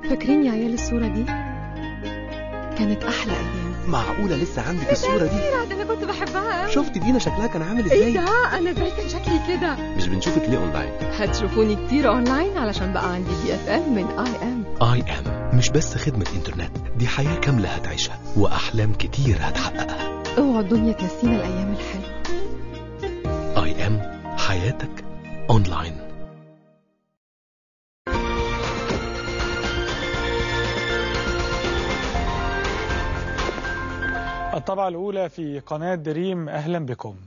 فاكرين يا عيال الصورة دي؟ كانت أحلى أيام معقولة لسه عندك الصورة دي ده أنا كنت بحبها أوي. شفت دينا شكلها كان عامل إيه ازاي ده؟ أنا إزاي كان شكلي كده؟ مش بنشوفك ليه اونلاين هتشوفوني كتير أونلاين علشان بقى عندي دي اف ام من اي ام اي ام مش بس خدمة انترنت دي حياة كاملة هتعيشها واحلام كتير هتحققها اوعوا الدنيا تنسينا الأيام الحلوة اي ام حياتك اونلاين الطبعة الأولى في قناة دريم أهلا بكم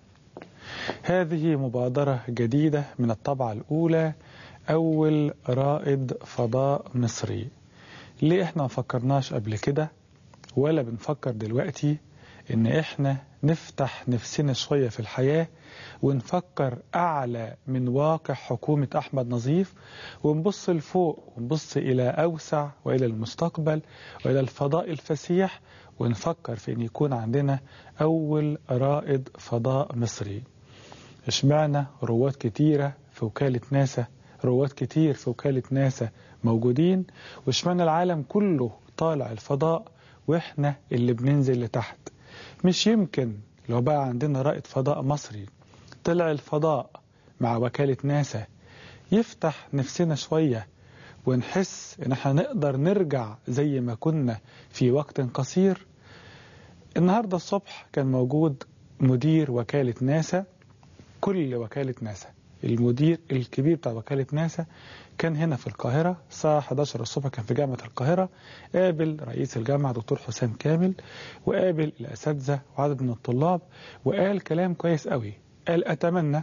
هذه مبادرة جديدة من الطبعة الأولى أول رائد فضاء مصري ليه إحنا ما فكرناش قبل كده ولا بنفكر دلوقتي إن إحنا نفتح نفسنا شوية في الحياة ونفكر أعلى من واقع حكومة أحمد نظيف ونبص لفوق ونبص إلى أوسع وإلى المستقبل وإلى الفضاء الفسيح ونفكر في أن يكون عندنا أول رائد فضاء مصري اشمعنى رواد كتيرة في وكالة ناسا رواد كتير في وكالة ناسا موجودين واشمعنى العالم كله طالع الفضاء واحنا اللي بننزل لتحت مش يمكن لو بقى عندنا رائد فضاء مصري طلع الفضاء مع وكالة ناسا يفتح نفسنا شوية ونحس ان احنا نقدر نرجع زي ما كنا في وقت قصير النهاردة الصبح كان موجود مدير وكالة ناسا كل وكالة ناسا المدير الكبير بتاع وكالة ناسا كان هنا في القاهرة الساعة 11 الصبح كان في جامعة القاهرة قابل رئيس الجامعة دكتور حسام كامل وقابل الأساتذة وعدد من الطلاب وقال كلام كويس قوي قال أتمنى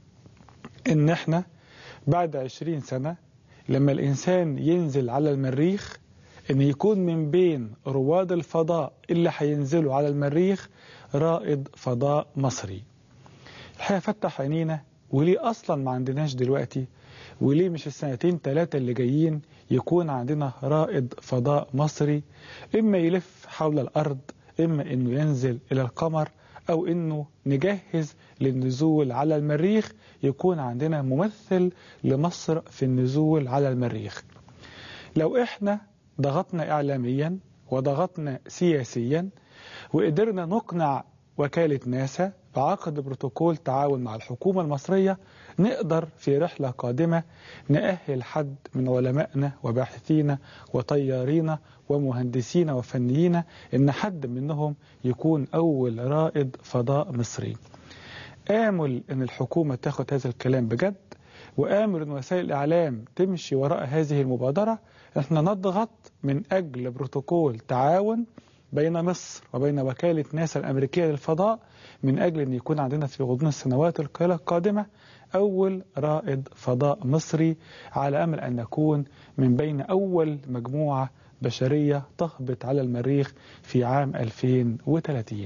إن إحنا بعد 20 سنة لما الإنسان ينزل على المريخ إن يكون من بين رواد الفضاء اللي هينزلوا على المريخ رائد فضاء مصري الحقيقة فتح عينينا وليه أصلا ما عندناش دلوقتي وليه مش السنتين ثلاثة اللي جايين يكون عندنا رائد فضاء مصري إما يلف حول الأرض إما إنه ينزل إلى القمر أو إنه نجهز للنزول على المريخ يكون عندنا ممثل لمصر في النزول على المريخ لو إحنا ضغطنا إعلاميا وضغطنا سياسيا وقدرنا نقنع وكالة ناسا بعقد بروتوكول تعاون مع الحكومة المصرية نقدر في رحلة قادمة نأهل حد من علمائنا وباحثينا وطيارينا ومهندسينا وفنيين إن حد منهم يكون أول رائد فضاء مصري آمل أن الحكومة تاخد هذا الكلام بجد وآمل أن وسائل الإعلام تمشي وراء هذه المبادرة احنا نضغط من أجل بروتوكول تعاون بين مصر وبين وكالة ناسا الأمريكية للفضاء من أجل أن يكون عندنا في غضون السنوات القادمة أول رائد فضاء مصري على أمل أن نكون من بين أول مجموعة بشرية تهبط على المريخ في عام 2030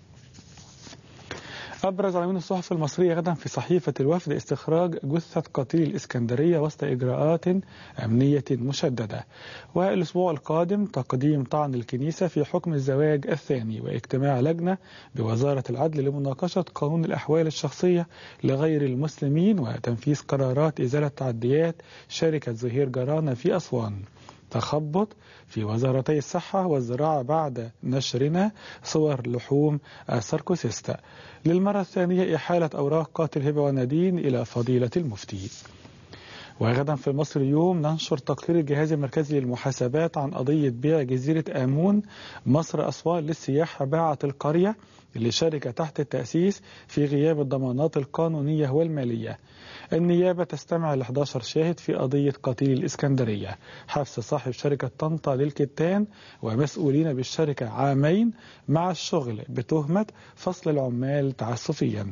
أبرز عناوين الصحف المصرية غدا في صحيفة الوفد استخراج جثة قتيل الإسكندرية وسط إجراءات أمنية مشددة والأسبوع القادم تقديم طعن الكنيسة في حكم الزواج الثاني واجتماع لجنة بوزارة العدل لمناقشة قانون الأحوال الشخصية لغير المسلمين وتنفيذ قرارات إزالة تعديات شركة زهير جرانة في أسوان تخبط في وزارتي الصحة والزراعة بعد نشرنا صور لحوم الساركوسيستا للمرة الثانية إحالة أوراق قاتل هبة ونادين إلى فضيلة المفتي وغدا في مصر اليوم ننشر تقرير الجهاز المركزي للمحاسبات عن قضية بيع جزيرة آمون مصر أسوان للسياحة باعت القرية لشركة تحت التأسيس في غياب الضمانات القانونية والمالية النيابة تستمع ل 11 شاهد في قضية قتيل الإسكندرية حبس صاحب شركة طنطا للكتان ومسؤولين بالشركة عامين مع الشغل بتهمة فصل العمال تعسفيا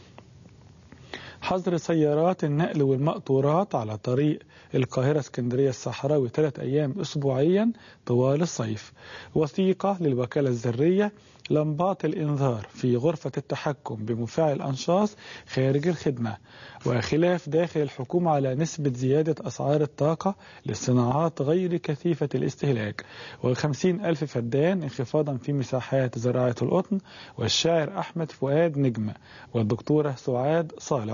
حظر سيارات النقل والمقطورات على طريق القاهرة اسكندرية الصحراوي ثلاث أيام أسبوعيا طوال الصيف وثيقة للوكالة الذرية لمبات الإنذار في غرفة التحكم بمفاعل أنشاص خارج الخدمة وخلاف داخل الحكومة على نسبة زيادة أسعار الطاقة للصناعات غير كثيفة الاستهلاك وخمسين ألف فدان انخفاضا في مساحات زراعة القطن والشاعر أحمد فؤاد نجم والدكتورة سعاد صالح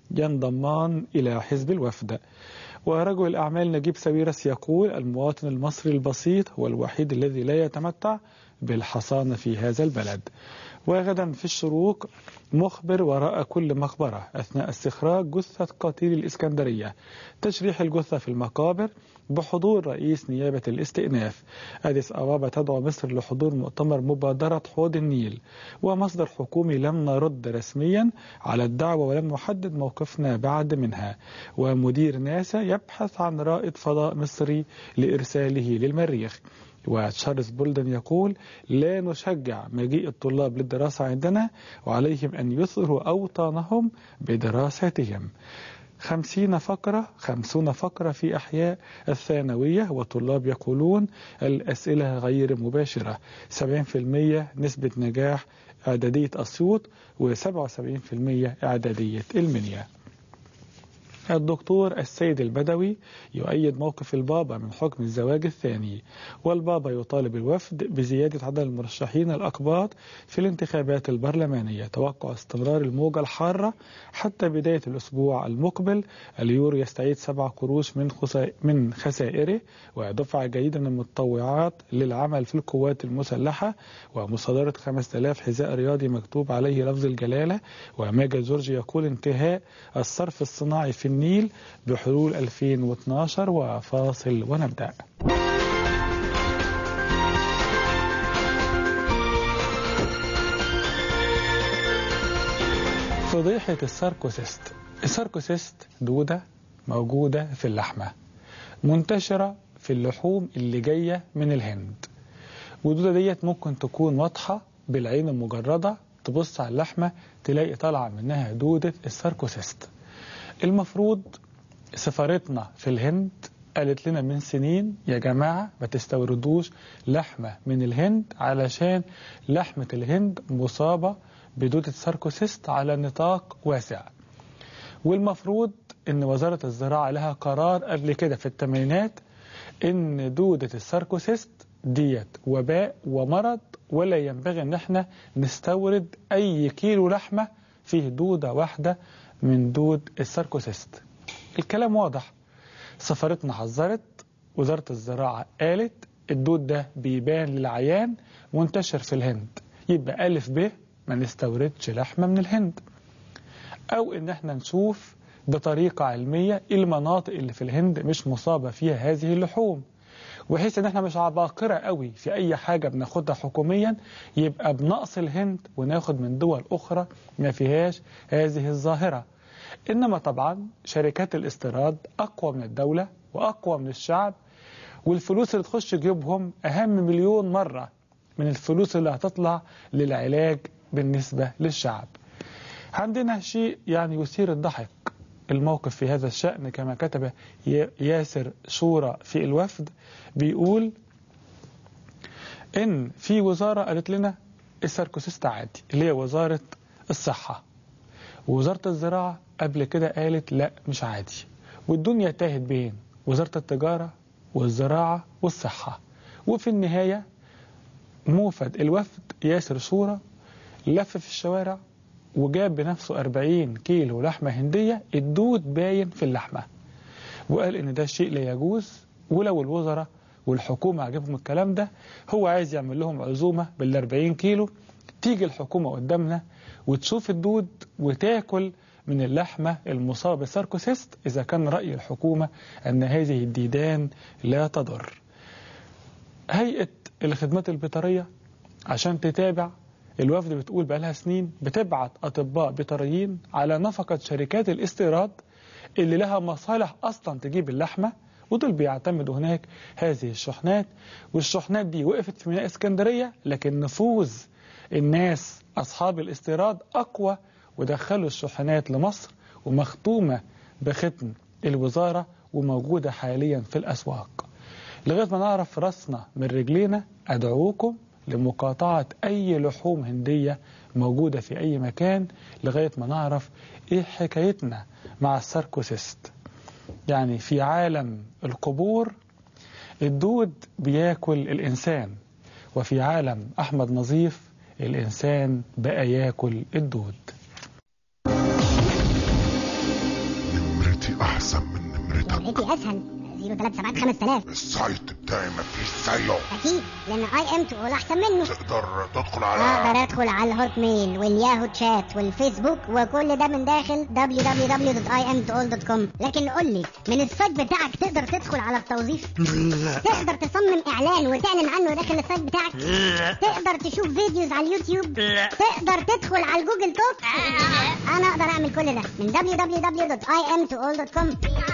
ينضمان إلى حزب الوفد ورجل الأعمال نجيب ساويرس يقول المواطن المصري البسيط هو الوحيد الذي لا يتمتع بالحصانة في هذا البلد وغدا في الشروق مخبر وراء كل مقبرة أثناء استخراج جثة قتيل الإسكندرية تشريح الجثة في المقابر بحضور رئيس نيابة الاستئناف أديس أبابا تدعو مصر لحضور مؤتمر مبادرة حوض النيل ومصدر حكومي لم نرد رسميا على الدعوة ولم نحدد موقفنا بعد منها ومدير ناسا يبحث عن رائد فضاء مصري لإرساله للمريخ وتشارلز بولدن يقول لا نشجع مجيء الطلاب للدراسة عندنا وعليهم أن يظهروا أوطانهم بدراستهم خمسين فقرة خمسون فقرة في أحياء الثانوية وطلاب يقولون الأسئلة غير مباشرة 70% نسبة نجاح إعدادية أسيوط و77% إعدادية المنيا الدكتور السيد البدوي يؤيد موقف البابا من حكم الزواج الثاني والبابا يطالب الوفد بزيادة عدد المرشحين الأقباط في الانتخابات البرلمانية توقع استمرار الموجة الحارة حتى بداية الأسبوع المقبل اليورو يستعيد سبع قروش من من خسائره ودفعة جديدة من المتطوعات للعمل في القوات المسلحة ومصادرة 5000 حذاء رياضي مكتوب عليه لفظ الجلالة وماجد جورجي يقول انتهاء الصرف الصناعي في النيل بحلول 2012 وفاصل ونبدأ فضيحة الساركوسيست الساركوسيست دودة موجودة في اللحمة منتشرة في اللحوم اللي جاية من الهند والدودة ديت ممكن تكون واضحة بالعين المجردة تبص على اللحمة تلاقي طالعة منها دودة الساركوسيست المفروض سفارتنا في الهند قالت لنا من سنين يا جماعة ما تستوردوش لحمة من الهند علشان لحمة الهند مصابة بدودة ساركوسيست على نطاق واسع والمفروض ان وزارة الزراعة لها قرار قبل كده في الثمانينات ان دودة الساركوسيست ديت وباء ومرض ولا ينبغي ان احنا نستورد اي كيلو لحمة فيه دودة واحدة من دود الساركوسيست الكلام واضح سفارتنا حذرت وزارة الزراعة قالت الدود ده بيبان للعيان منتشر في الهند يبقى ألف ب ما نستوردش لحمة من الهند أو إن احنا نشوف بطريقة علمية المناطق اللي في الهند مش مصابة فيها هذه اللحوم وحيث ان احنا مش عباقرة قوي في اي حاجة بناخدها حكوميا يبقى بنقص الهند وناخد من دول اخرى ما فيهاش هذه الظاهرة انما طبعا شركات الاستيراد اقوى من الدولة واقوى من الشعب والفلوس اللي تخش جيوبهم اهم مليون مرة من الفلوس اللي هتطلع للعلاج بالنسبة للشعب عندنا شيء يعني يثير الضحك الموقف في هذا الشأن كما كتب ياسر شورى في الوفد بيقول إن في وزارة قالت لنا الساركوسيست عادي اللي هي وزارة الصحة ووزارة الزراعة قبل كده قالت لا مش عادي والدنيا تاهت بين وزارة التجارة والزراعة والصحة وفي النهاية موفد الوفد ياسر شورى لف في الشوارع وجاب بنفسه 40 كيلو لحمة هندية الدود باين في اللحمة وقال إن ده شيء لا يجوز ولو الوزراء والحكومة عجبهم الكلام ده هو عايز يعمل لهم عزومة بال 40 كيلو تيجي الحكومة قدامنا وتشوف الدود وتاكل من اللحمة المصابة بالساركوسيست إذا كان رأي الحكومة أن هذه الديدان لا تضر هيئة الخدمات البيطرية عشان تتابع الوفد بتقول بقالها سنين بتبعت أطباء بيطريين على نفقة شركات الاستيراد اللي لها مصالح أصلا تجيب اللحمة ودول بيعتمدوا هناك هذه الشحنات والشحنات دي وقفت في ميناء اسكندرية لكن نفوذ الناس أصحاب الاستيراد أقوى ودخلوا الشحنات لمصر ومختومة بختم الوزارة وموجودة حاليا في الأسواق لغاية ما نعرف راسنا من رجلينا أدعوكم لمقاطعة أي لحوم هندية موجودة في أي مكان لغاية ما نعرف إيه حكايتنا مع الساركوسيست يعني في عالم القبور الدود بياكل الإنسان وفي عالم أحمد نظيف الإنسان بقى ياكل الدود فرقتي اسهل 037 5000 السايت بتاعي مفيش زيه اكيد لان اي ام تقول احسن منه تقدر تدخل على اقدر ادخل على الهوت ميل والياهو تشات والفيسبوك وكل ده من داخل www.imtoall.com لكن قول لي من السايت بتاعك تقدر تدخل على التوظيف تقدر تصمم اعلان وتعلن عنه داخل السايت بتاعك تقدر تشوف فيديوز على اليوتيوب تقدر تدخل على الجوجل توك انا اقدر اعمل كل ده من www.imtoall.com